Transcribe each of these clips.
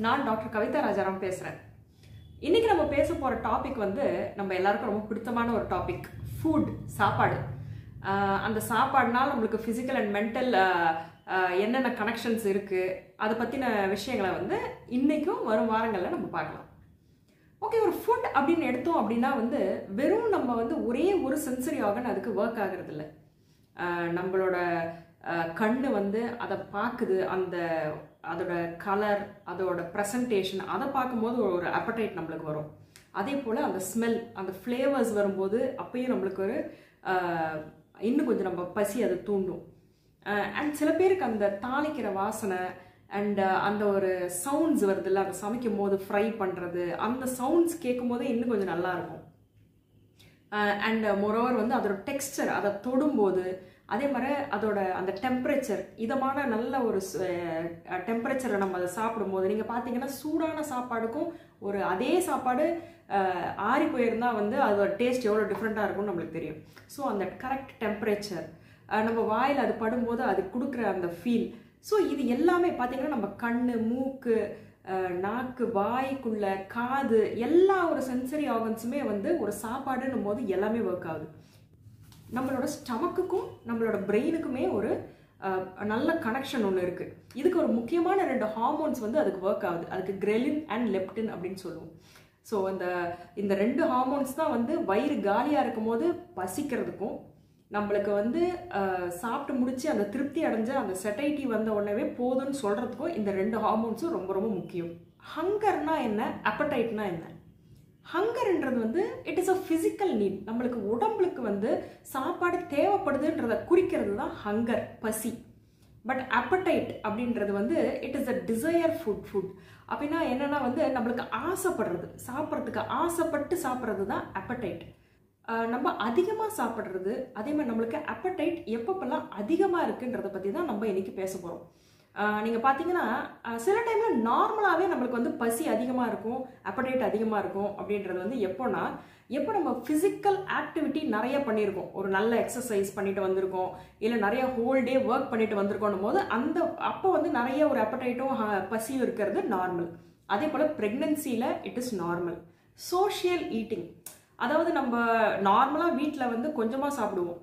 நான் டாக்டர் கவிதா ராஜாராம் பேசுகிறேன் இன்னைக்கு நம்ம பேச போகிற டாபிக் வந்து நம்ம எல்லாருக்கும் ரொம்ப பிடித்தமான ஒரு டாபிக் ஃபுட் சாப்பாடு ஆஹ் அந்த சாப்பாடுனால நம்மளுக்கு ஃபிசிக்கல் அண்ட் மென்டல் என்னென்ன கனெக்ஷன்ஸ் இருக்குது அதை பற்றின விஷயங்களை வந்து இன்றைக்கும் வரும் வாரங்களில் நம்ம பார்க்கலாம் ஓகே ஒரு ஃபுட் அப்படின்னு எடுத்தோம் அப்படின்னா வந்து வெறும் நம்ம வந்து ஒரே ஒரு சென்சரி ஆர்கன் அதுக்கு ஒர்க் ஆகுறது இல்லை நம்மளோட கண்ணு வந்து அதை பார்க்குது அந்த அதோட கலர் அதோட ப்ரெசன்டேஷன் அதை பார்க்கும்போது ஒரு அப்படைட் நம்மளுக்கு வரும் அதே போல் அந்த ஸ்மெல் அந்த ஃப்ளேவர்ஸ் வரும்போது அப்பயும் நம்மளுக்கு ஒரு இன்னும் கொஞ்சம் நம்ம பசி அதை தூண்டும் அண்ட் சில பேருக்கு அந்த தாளிக்கிற வாசனை அண்ட் அந்த ஒரு சவுண்ட்ஸ் வருதுல்ல அதை சமைக்கும் போது ஃப்ரை பண்ணுறது அந்த சவுண்ட்ஸ் கேட்கும் போதே இன்னும் கொஞ்சம் நல்லா இருக்கும் அண்ட் மொரோவர் வந்து அதோட டெக்ஸ்டர் அதை தொடும்போது அதே மாதிரி அதோட அந்த டெம்பரேச்சர் இதமான நல்ல ஒரு டெம்பரேச்சரில் நம்ம அதை சாப்பிடும்போது நீங்கள் பார்த்தீங்கன்னா சூடான சாப்பாடுக்கும் ஒரு அதே சாப்பாடு ஆறி போயிருந்தா வந்து அதோட டேஸ்ட் எவ்வளோ டிஃப்ரெண்ட்டாக இருக்கும்னு நம்மளுக்கு தெரியும் ஸோ அந்த கரெக்ட் டெம்பரேச்சர் நம்ம வாயில் அது படும்போது அது கொடுக்குற அந்த ஃபீல் ஸோ இது எல்லாமே பார்த்தீங்கன்னா நம்ம கண் மூக்கு நாக்கு வாய்க்குள்ள காது எல்லா ஒரு சென்சரி ஆர்கன்ஸுமே வந்து ஒரு சாப்பாடுன்னும் போது எல்லாமே ஒர்க் ஆகுது நம்மளோட ஸ்டமக்குக்கும் நம்மளோட பிரெயினுக்குமே ஒரு நல்ல கனெக்ஷன் ஒன்று இருக்குது இதுக்கு ஒரு முக்கியமான ரெண்டு ஹார்மோன்ஸ் வந்து அதுக்கு ஒர்க் ஆகுது அதுக்கு கிரெலின் அண்ட் லெப்டின் அப்படின்னு சொல்லுவோம் ஸோ அந்த இந்த ரெண்டு ஹார்மோன்ஸ் தான் வந்து வயிறு காலியாக இருக்கும் போது பசிக்கிறதுக்கும் நம்மளுக்கு வந்து சாப்பிட்டு முடிச்சு அந்த திருப்தி அடைஞ்ச அந்த செட்டைட்டி வந்த உடனே போதும்னு சொல்கிறதுக்கும் இந்த ரெண்டு ஹார்மோன்ஸும் ரொம்ப ரொம்ப முக்கியம் ஹங்கர்னா என்ன அப்படைட்னா என்ன ஹங்கர்ன்றது வந்து it is a physical need நம்மளுக்கு உடம்புக்கு வந்து சாப்பாடு தேவைப்படுதுன்றத குறிக்கிறது தான் ஹங்கர் பசி பட் அப்படைட் அப்படின்றது வந்து it is a desire food food அப்படின்னா என்னன்னா வந்து நம்மளுக்கு ஆசைப்படுறது சாப்பிட்றதுக்கு ஆசைப்பட்டு சாப்பிட்றது தான் அப்படைட் நம்ம அதிகமாக சாப்பிட்றது அதே மாதிரி நம்மளுக்கு அப்படைட் எப்பப்பெல்லாம் அதிகமாக இருக்குன்றத பற்றி தான் நம்ம இன்னைக்கு பேச போகிறோம் நீங்கள் பார்த்தீங்கன்னா சில டைமில் நார்மலாகவே நம்மளுக்கு வந்து பசி அதிகமாக இருக்கும் அப்படைட் அதிகமாக இருக்கும் அப்படின்றது வந்து எப்போனா எப்போ நம்ம ஃபிசிக்கல் ஆக்டிவிட்டி நிறைய பண்ணியிருக்கோம் ஒரு நல்ல எக்ஸசைஸ் பண்ணிட்டு வந்திருக்கோம் இல்லை நிறைய ஹோல் டே ஒர்க் பண்ணிட்டு வந்திருக்கோம் போது அந்த அப்போ வந்து நிறைய ஒரு அப்படைட்டும் பசியும் இருக்கிறது நார்மல் அதே போல் ப்ரெக்னென்சியில் it is normal social eating அதாவது நம்ம நார்மலாக வீட்டில் வந்து கொஞ்சமாக சாப்பிடுவோம்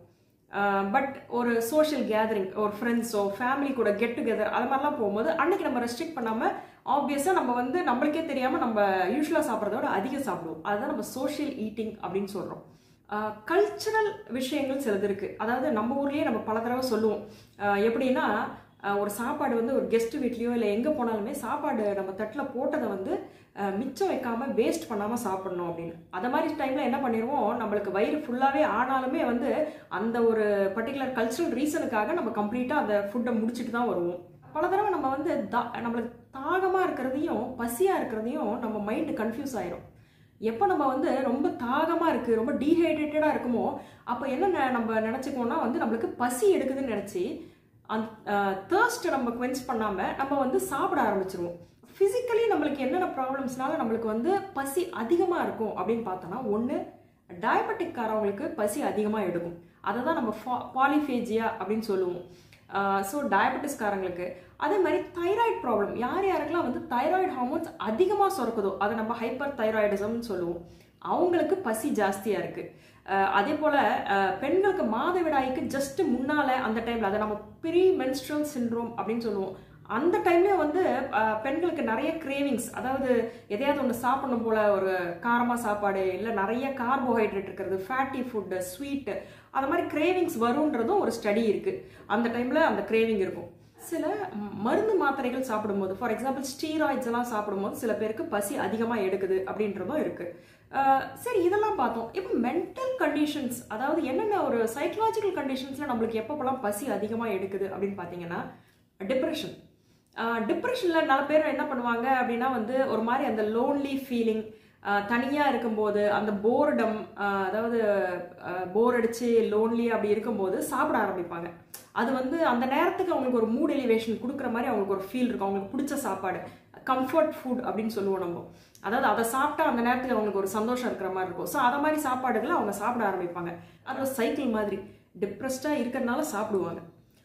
பட் ஒரு சோஷியல் கேதரிங் ஒரு ஃப்ரெண்ட்ஸோ ஃபேமிலி கூட கெட் டுகெதர் அது மாதிரிலாம் போகும்போது அன்னைக்கு நம்ம ரெஸ்ட்ரிக்ட் பண்ணாமல் ஆப்வியஸாக நம்ம வந்து நம்மளுக்கே தெரியாமல் நம்ம யூஸ்வலாக சாப்பிட்றத விட அதிகம் சாப்பிடுவோம் அதுதான் நம்ம சோஷியல் ஈட்டிங் அப்படின்னு சொல்கிறோம் கல்ச்சுரல் விஷயங்கள் சிலது இருக்குது அதாவது நம்ம ஊர்லேயே நம்ம பல தடவை சொல்லுவோம் எப்படின்னா ஒரு சாப்பாடு வந்து ஒரு கெஸ்ட் வீட்லேயோ இல்லை எங்கே போனாலுமே சாப்பாடு நம்ம தட்டில் போட்டதை வந்து மிச்சம் வைக்காமல் வேஸ்ட் பண்ணாமல் சாப்பிடணும் அப்படின்னு அதை மாதிரி டைமில் என்ன பண்ணிடுவோம் நம்மளுக்கு வயிறு ஃபுல்லாகவே ஆனாலுமே வந்து அந்த ஒரு பர்டிகுலர் கல்ச்சுரல் ரீசனுக்காக நம்ம கம்ப்ளீட்டாக அந்த ஃபுட்டை முடிச்சுட்டு தான் வருவோம் பல தடவை நம்ம வந்து தா நம்மளுக்கு தாகமாக இருக்கிறதையும் பசியாக இருக்கிறதையும் நம்ம மைண்டு கன்ஃபியூஸ் ஆயிரும் எப்போ நம்ம வந்து ரொம்ப தாகமாக இருக்குது ரொம்ப டீஹைட்ரேட்டடாக இருக்குமோ அப்போ என்ன நம்ம நினச்சிக்கோன்னா வந்து நம்மளுக்கு பசி எடுக்குதுன்னு நினச்சி அந்த தேர்ஸ்ட்டை நம்ம குவென்ச் பண்ணாமல் நம்ம வந்து சாப்பிட ஆரம்பிச்சிருவோம் ஃபிசிக்கலி நம்மளுக்கு என்னென்ன ப்ராப்ளம்ஸ்னால நம்மளுக்கு வந்து பசி அதிகமாக இருக்கும் அப்படின்னு பார்த்தோன்னா ஒன்று டயபெட்டிக் காரவங்களுக்கு பசி அதிகமாக எடுக்கும் அதை தான் நம்ம பாலிஃபேஜியா அப்படின்னு சொல்லுவோம் ஸோ டயபெட்டிஸ்காரங்களுக்கு அதே மாதிரி தைராய்டு ப்ராப்ளம் யார் யாருக்கெல்லாம் வந்து தைராய்டு ஹார்மோன்ஸ் அதிகமாக சுரக்குதோ அதை நம்ம ஹைப்பர் தைராய்டிசம்னு சொல்லுவோம் அவங்களுக்கு பசி ஜாஸ்தியாக இருக்குது அதே போல் பெண்களுக்கு மாதவிடாய்க்கு ஜஸ்ட் முன்னால் அந்த டைமில் அதை நம்ம ப்ரீ மென்ஸ்ட்ரல் சின்ட்ரோம் அப்படின்னு சொல்லுவோம் அந்த டைம்லேயும் வந்து பெண்களுக்கு நிறைய கிரேவிங்ஸ் அதாவது எதையாவது ஒன்று சாப்பிடணும் போல் ஒரு காரமாக சாப்பாடு இல்லை நிறைய கார்போஹைட்ரேட் இருக்கிறது ஃபேட்டி ஃபுட்டு ஸ்வீட்டு அந்த மாதிரி கிரேவிங்ஸ் வரும்ன்றதும் ஒரு ஸ்டடி இருக்குது அந்த டைமில் அந்த கிரேவிங் இருக்கும் சில மருந்து மாத்திரைகள் சாப்பிடும்போது ஃபார் எக்ஸாம்பிள் ஸ்டீராய்ட்ஸ் எல்லாம் சாப்பிடும்போது சில பேருக்கு பசி அதிகமாக எடுக்குது அப்படின்றதும் இருக்குது சரி இதெல்லாம் பார்த்தோம் இப்போ மென்டல் கண்டிஷன்ஸ் அதாவது என்னென்ன ஒரு சைக்கலாஜிக்கல் கண்டிஷன்ஸில் நம்மளுக்கு எப்பப்பெல்லாம் பசி அதிகமாக எடுக்குது அப்படின்னு பார்த்தீங்கன்னா டிப்ரெஷன் டிப்ரெஷனில் நல்ல பேர் என்ன பண்ணுவாங்க அப்படின்னா வந்து ஒரு மாதிரி அந்த லோன்லி ஃபீலிங் தனியாக இருக்கும்போது அந்த போர்டம் அதாவது போர் அடித்து லோன்லி அப்படி இருக்கும்போது சாப்பிட ஆரம்பிப்பாங்க அது வந்து அந்த நேரத்துக்கு அவங்களுக்கு ஒரு மூட் எலிவேஷன் கொடுக்குற மாதிரி அவங்களுக்கு ஒரு ஃபீல் இருக்கும் அவங்களுக்கு பிடிச்ச சாப்பாடு கம்ஃபர்ட் ஃபுட் அப்படின்னு சொல்லுவோம் நம்ம அதாவது அதை சாப்பிட்டா அந்த நேரத்தில் அவங்களுக்கு ஒரு சந்தோஷம் இருக்கிற மாதிரி இருக்கும் ஸோ அதை மாதிரி சாப்பாடுகளை அவங்க சாப்பிட ஆரம்பிப்பாங்க அது ஒரு சைக்கிள் மாதிரி டிப்ரெஸ்டாக இருக்கிறதுனால சாப்பிடுவாங்க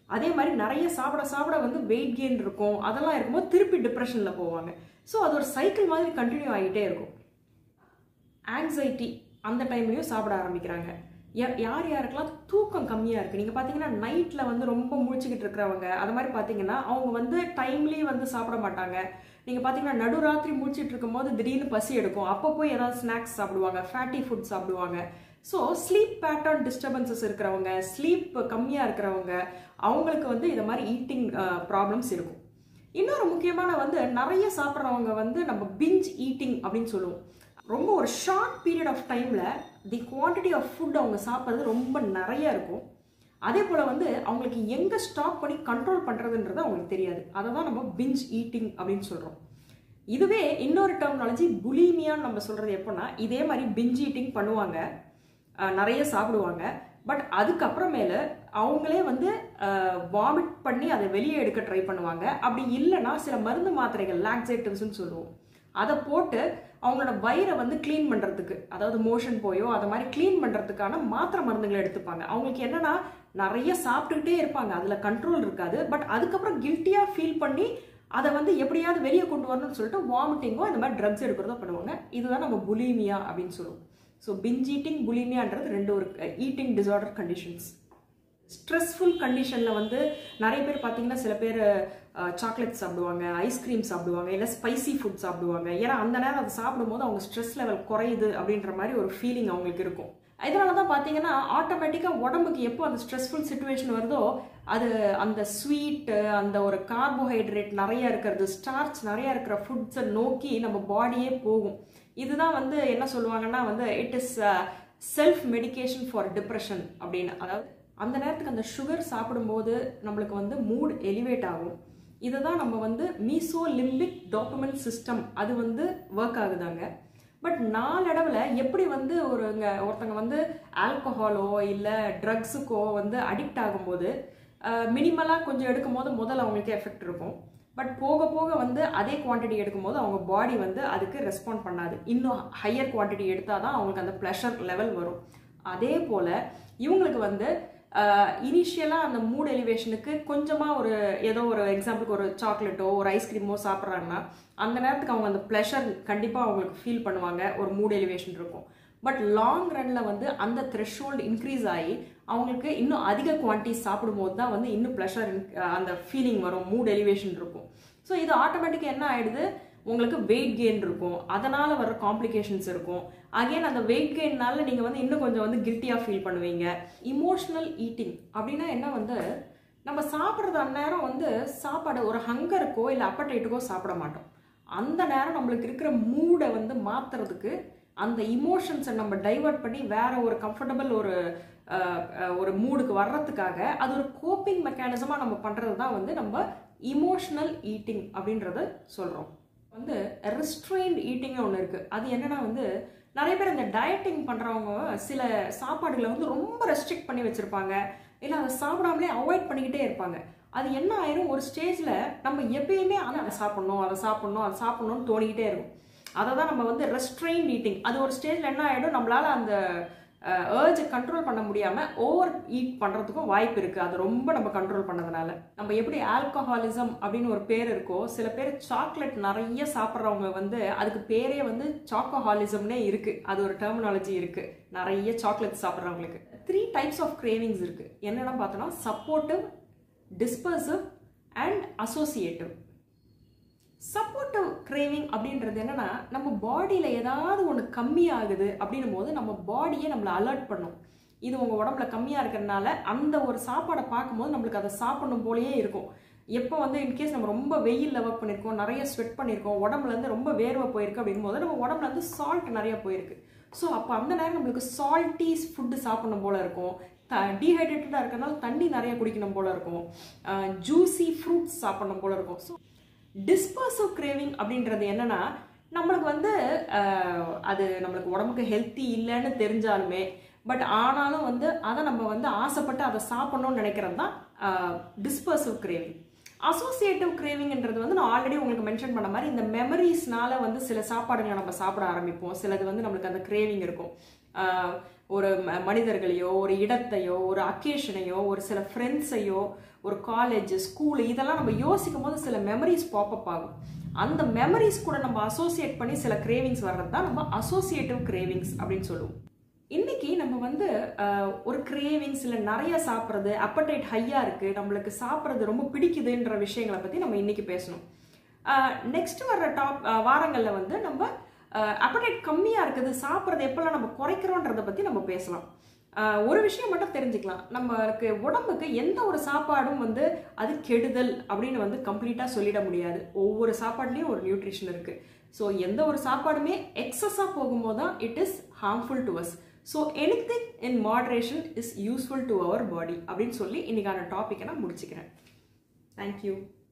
அதே மாதிரி நிறைய சாப்பிட சாப்பிட வந்து வெயிட் கெயின் இருக்கும் அதெல்லாம் இருக்கும்போது திருப்பி டிப்ரெஷனில் போவாங்க ஸோ அது ஒரு சைக்கிள் மாதிரி கண்டினியூ ஆகிட்டே இருக்கும் ஆங்ஸைட்டி அந்த டைம்லையும் சாப்பிட ஆரம்பிக்கிறாங்க யா- யார் யாருக்கெல்லாம் தூக்கம் கம்மியாக இருக்குது நீங்கள் பார்த்தீங்கன்னா நைட்டில் வந்து ரொம்ப முழிச்சுக்கிட்டு இருக்கிறவங்க அது மாதிரி பார்த்தீங்கன்னா அவங்க வந்து டைம்லி வந்து சாப்பிட மாட்டாங்க நீங்கள் பார்த்தீங்கன்னா நடுராத்திரி முழிச்சிட்டு இருக்கும்போது திடீர்னு பசி எடுக்கும் அப்போ போய் ஏதாவது ஸ்நாக்ஸ் சாப்பிடுவாங்க ஃபேட்டி ஃபுட் சாப்பிடுவாங்க ஸோ ஸ்லீப் பேட்டர்ன் டிஸ்டர்பன்சஸ் இருக்கிறவங்க ஸ்லீப் கம்மியாக இருக்கிறவங்க அவங்களுக்கு வந்து இந்த மாதிரி ஈட்டிங் ப்ராப்ளம்ஸ் இருக்கும் இன்னொரு முக்கியமான வந்து நிறைய சாப்பிட்றவங்க வந்து நம்ம பிஞ்ச் ஈட்டிங் அப்படின்னு சொல்லுவோம் ரொம்ப ஒரு ஷார்ட் பீரியட் ஆஃப் டைமில் தி குவான்டிட்டி ஆஃப் ஃபுட் அவங்க சாப்பிட்றது ரொம்ப நிறைய இருக்கும் அதே போல் வந்து அவங்களுக்கு எங்கே ஸ்டாப் பண்ணி கண்ட்ரோல் பண்ணுறதுன்றது அவங்களுக்கு தெரியாது அதை தான் நம்ம பிஞ்ச் ஈட்டிங் அப்படின்னு சொல்கிறோம் இதுவே இன்னொரு டெர்மினாலஜி புலிமியான்னு நம்ம சொல்கிறது எப்போன்னா இதே மாதிரி பிஞ்ச் ஈட்டிங் பண்ணுவாங்க அஹ், நிறைய சாப்பிடுவாங்க பட் அதுக்கப்புறமேல அவங்களே வந்து வாமிட் பண்ணி அதை வெளியே எடுக்க ட்ரை பண்ணுவாங்க அப்படி இல்லைன்னா சில மருந்து மாத்திரைகள் லாக்ஸேட்டிவ்ஸ்னு சொல்லுவோம் அதை போட்டு அவங்களோட வயிறை வந்து க்ளீன் பண்ணுறதுக்கு அதாவது மோஷன் போயோ அதை மாதிரி க்ளீன் பண்ணுறதுக்கான மாத்திரை மருந்துகளை எடுத்துப்பாங்க அவங்களுக்கு என்னன்னா நிறைய சாப்பிட்டுக்கிட்டே இருப்பாங்க அதில் கண்ட்ரோல் இருக்காது பட் அதுக்கப்புறம் கில்ட்டியாக ஃபீல் பண்ணி அதை வந்து எப்படியாவது வெளியே கொண்டு வரணும்னு சொல்லிட்டு வாமிட்டிங்கோ இந்த மாதிரி ட்ரக்ஸ் எடுக்கிறதோ பண்ணுவாங்க இதுதான் நம்ம புலிமியா அப்படின்னு சொல்லுவோம் ஸோ பிஞ்ச் ஈட்டிங் புலிமியான்றது ரெண்டு ஒரு ஈட்டிங் டிசார்டர் கண்டிஷன்ஸ் ஸ்ட்ரெஸ்ஃபுல் கண்டிஷனில் வந்து நிறைய பேர் பார்த்தீங்கன்னா சில பேர் சாக்லேட் சாப்பிடுவாங்க ஐஸ்கிரீம் சாப்பிடுவாங்க இல்லை ஸ்பைசி ஃபுட் சாப்பிடுவாங்க ஏன்னா அந்த நேரம் அதை சாப்பிடும்போது அவங்க ஸ்ட்ரெஸ் லெவல் குறையுது அப்படின்ற மாதிரி ஒரு ஃபீலிங் அவங்களுக்கு இருக்கும் இதனால தான் பார்த்தீங்கன்னா ஆட்டோமேட்டிக்காக உடம்புக்கு எப்போ அந்த ஸ்ட்ரெஸ்ஃபுல் சுச்சுவேஷன் வருதோ அது அந்த ஸ்வீட்டு அந்த ஒரு கார்போஹைட்ரேட் நிறைய இருக்கிறது ஸ்டார்ச் நிறைய இருக்கிற ஃபுட்ஸை நோக்கி நம்ம பாடியே போகும் இதுதான் வந்து என்ன சொல்லுவாங்கன்னா வந்து it is self medication for depression அப்படின்னு அதாவது அந்த நேரத்துக்கு அந்த சுகர் சாப்பிடும்போது நம்மளுக்கு வந்து மூட் எலிவேட் ஆகும் இதை தான் நம்ம வந்து மீசோ லிம்பிக் டாக்குமெண்ட் சிஸ்டம் அது வந்து ஒர்க் ஆகுதாங்க பட் நாளடைவில் எப்படி வந்து ஒருங்க ஒருத்தங்க வந்து ஆல்கஹாலோ இல்லை ட்ரக்ஸுக்கோ வந்து அடிக்ட் ஆகும்போது மினிமலாக கொஞ்சம் எடுக்கும்போது முதல்ல அவங்களுக்கு எஃபெக்ட் இருக்கும் பட் போக போக வந்து அதே குவாண்டிட்டி எடுக்கும்போது அவங்க பாடி வந்து அதுக்கு ரெஸ்பாண்ட் பண்ணாது இன்னும் ஹையர் குவாண்டிட்டி எடுத்தால் தான் அவங்களுக்கு அந்த ப்ளஷர் லெவல் வரும் அதே போல் இவங்களுக்கு வந்து இனிஷியலாக அந்த மூட் எலிவேஷனுக்கு கொஞ்சமாக ஒரு ஏதோ ஒரு எக்ஸாம்பிளுக்கு ஒரு சாக்லேட்டோ ஒரு ஐஸ்கிரீமோ சாப்பிட்றாங்கன்னா அந்த நேரத்துக்கு அவங்க அந்த ப்ளஷர் கண்டிப்பாக அவங்களுக்கு ஃபீல் பண்ணுவாங்க ஒரு மூட் எலிவேஷன் இருக்கும் பட் லாங் ரன்னில் வந்து அந்த த்ரெஷ்ஹோல்டு இன்க்ரீஸ் ஆகி அவங்களுக்கு இன்னும் அதிக குவான்டிட்டி சாப்பிடும்போது தான் வந்து இன்னும் ப்ளஷர் அந்த ஃபீலிங் வரும் மூட் எலிவேஷன் இருக்கும் ஸோ இது ஆட்டோமேட்டிக்காக என்ன ஆயிடுது உங்களுக்கு வெயிட் கெயின் இருக்கும் அதனால வர காம்ப்ளிகேஷன்ஸ் இருக்கும் அகைன் அந்த வெயிட் கெயின்னால நீங்கள் வந்து இன்னும் கொஞ்சம் வந்து கில்ட்டியாக ஃபீல் பண்ணுவீங்க இமோஷனல் ஈட்டிங் அப்படின்னா என்ன வந்து நம்ம சாப்பிட்றது அந்நேரம் வந்து சாப்பாடு ஒரு ஹங்கருக்கோ இல்லை அப்படைட்டுக்கோ சாப்பிட மாட்டோம் அந்த நேரம் நம்மளுக்கு இருக்கிற மூடை வந்து மாத்துறதுக்கு அந்த இமோஷன்ஸை நம்ம டைவர்ட் பண்ணி வேற ஒரு கம்ஃபர்டபுள் ஒரு அஹ், அஹ், ஒரு மூடுக்கு வர்றதுக்காக அது ஒரு கோப்பிங் மெக்கானிசமாக நம்ம பண்ணுறது தான் வந்து நம்ம இமோஷனல் ஈட்டிங் அப்படின்றத சொல்கிறோம் வந்து ரெஸ்ட்ரெயின்ட் ஈட்டிங்னு ஒன்று இருக்குது அது என்னன்னா வந்து நிறைய பேர் இந்த டயட்டிங் பண்ணுறவங்க சில சாப்பாடுகளை வந்து ரொம்ப ரெஸ்ட்ரிக்ட் பண்ணி வச்சுருப்பாங்க இல்லை அதை சாப்பிடாமலே அவாய்ட் பண்ணிக்கிட்டே இருப்பாங்க அது என்ன ஆயிரும் ஒரு ஸ்டேஜில் நம்ம எப்பயுமே ஆனால் அதை சாப்பிட்ணும் அதை சாப்பிட்ணும் அதை சாப்பிட்ணும்னு தோணிக்கிட்டே இருக்கும் அதை தான் நம்ம வந்து ரெஸ்ட்ரெயின் ஈட்டிங் அது ஒரு ஸ்டேஜில் என்ன ஆகிடும் நம்மளால அந்த ஏர்ஜை கண்ட்ரோல் பண்ண முடியாமல் ஓவர் ஈட் பண்ணுறதுக்கும் வாய்ப்பு இருக்குது அது ரொம்ப நம்ம கண்ட்ரோல் பண்ணதுனால நம்ம எப்படி ஆல்கஹாலிசம் அப்படின்னு ஒரு பேர் இருக்கோ சில பேர் சாக்லேட் நிறைய சாப்பிட்றவங்க வந்து அதுக்கு பேரே வந்து சாக்கோஹாலிசம்னே இருக்குது அது ஒரு டெர்மினாலஜி இருக்குது நிறைய சாக்லேட் சாப்பிட்றவங்களுக்கு த்ரீ டைப்ஸ் ஆஃப் கிரேவிங்ஸ் இருக்குது என்னென்ன பார்த்தோன்னா supportive dispersive and associative supportive craving அப்படின்றது என்னன்னா நம்ம பாடியில் ஏதாவது ஒன்று கம்மி ஆகுது அப்படின்னும் போது நம்ம பாடியே நம்மளை அலர்ட் பண்ணும் இது உங்கள் உடம்புல கம்மியாக இருக்கிறதுனால அந்த ஒரு சாப்பாடை பார்க்கும்போது நம்மளுக்கு அதை சாப்பிடணும் போலயே இருக்கும் எப்போ வந்து இன்கேஸ் நம்ம ரொம்ப வெயிலில் ஒர்க் பண்ணியிருக்கோம் நிறைய ஸ்வெட் பண்ணியிருக்கோம் உடம்புல இருந்து ரொம்ப வேர்வை போயிருக்கு அப்படிங்கும் போது நம்ம உடம்புல வந்து சால்ட் நிறைய போயிருக்கு ஸோ அப்போ அந்த நேரம் நம்மளுக்கு சால்ட்டி ஃபுட்டு சாப்பிடணும் போல இருக்கும் த டீஹைட்ரேட்டடாக இருக்கிறனால தண்ணி நிறைய குடிக்கணும் போல இருக்கும் ஜூஸி ஃப்ரூட்ஸ் சாப்பிடணும் போல இருக்கும் ஸோ டிஸ்பர்சிவ் கிரேவிங் அப்படின்றது என்னன்னா நம்மளுக்கு வந்து அஹ், அது நம்மளுக்கு உடம்புக்கு ஹெல்த்தி இல்லைன்னு தெரிஞ்சாலுமே பட் ஆனாலும் வந்து அதை நம்ம வந்து ஆசைப்பட்டு அதை சாப்பிடணும்னு நினைக்கிறது தான் டிஸ்பர்சிவ் கிரேவிங் அசோசியேட்டிவ் கிரேவிங்ன்றது வந்து நான் ஆல்ரெடி உங்களுக்கு மென்ஷன் பண்ண மாதிரி இந்த மெமரிஸ்னால வந்து சில சாப்பாடுகளை நம்ம சாப்பிட ஆரம்பிப்போம் சிலது வந்து நம்மளுக்கு அந்த கிரேவிங் இருக்கும் ஆஹ் ஒரு ம- மனிதர்களையோ ஒரு இடத்தையோ ஒரு அக்கேஷனையோ ஒரு சில ஃப்ரெண்ட்ஸையோ ஒரு காலேஜ் ஸ்கூல் இதெல்லாம் நம்ம யோசிக்கும் போது சில மெமரிஸ் பாப்பப் ஆகும் அந்த மெமரிஸ் கூட நம்ம அசோசியேட் பண்ணி சில கிரேவிங்ஸ் வர்றது தான் நம்ம அசோசியேட்டிவ் கிரேவிங்ஸ் அப்படின்னு சொல்லுவோம் இன்னைக்கு நம்ம வந்து அஹ், ஒரு கிரேவிங்ஸ் இல்லை நிறைய சாப்பிட்றது அப்படைட் ஹையாக இருக்குது நம்மளுக்கு சாப்பிட்றது ரொம்ப பிடிக்குதுன்ற விஷயங்களை பற்றி நம்ம இன்னைக்கு பேசணும் நெக்ஸ்ட் வர்ற டாப் வாரங்களில் வந்து நம்ம அப்படைட் கம்மியாக இருக்குது சாப்பிட்றது எப்பெல்லாம் நம்ம குறைக்கிறோன்றதை பற்றி நம்ம பேசலாம் அஹ், ஒரு விஷயம் மட்டும் தெரிஞ்சுக்கலாம் நம்மளுக்கு உடம்புக்கு எந்த ஒரு சாப்பாடும் வந்து அது கெடுதல் அப்படின்னு வந்து கம்ப்ளீட்டாக சொல்லிட முடியாது ஒவ்வொரு சாப்பாடுலேயும் ஒரு நியூட்ரிஷன் இருக்குது ஸோ எந்த ஒரு சாப்பாடுமே எக்ஸஸாக போகும்போது தான் it is harmful to us so anything in moderation is useful to our body அப்படின்னு சொல்லி இன்னைக்கான டாப்பிக்கை நான் முடிச்சுக்கிறேன் தேங்க்யூ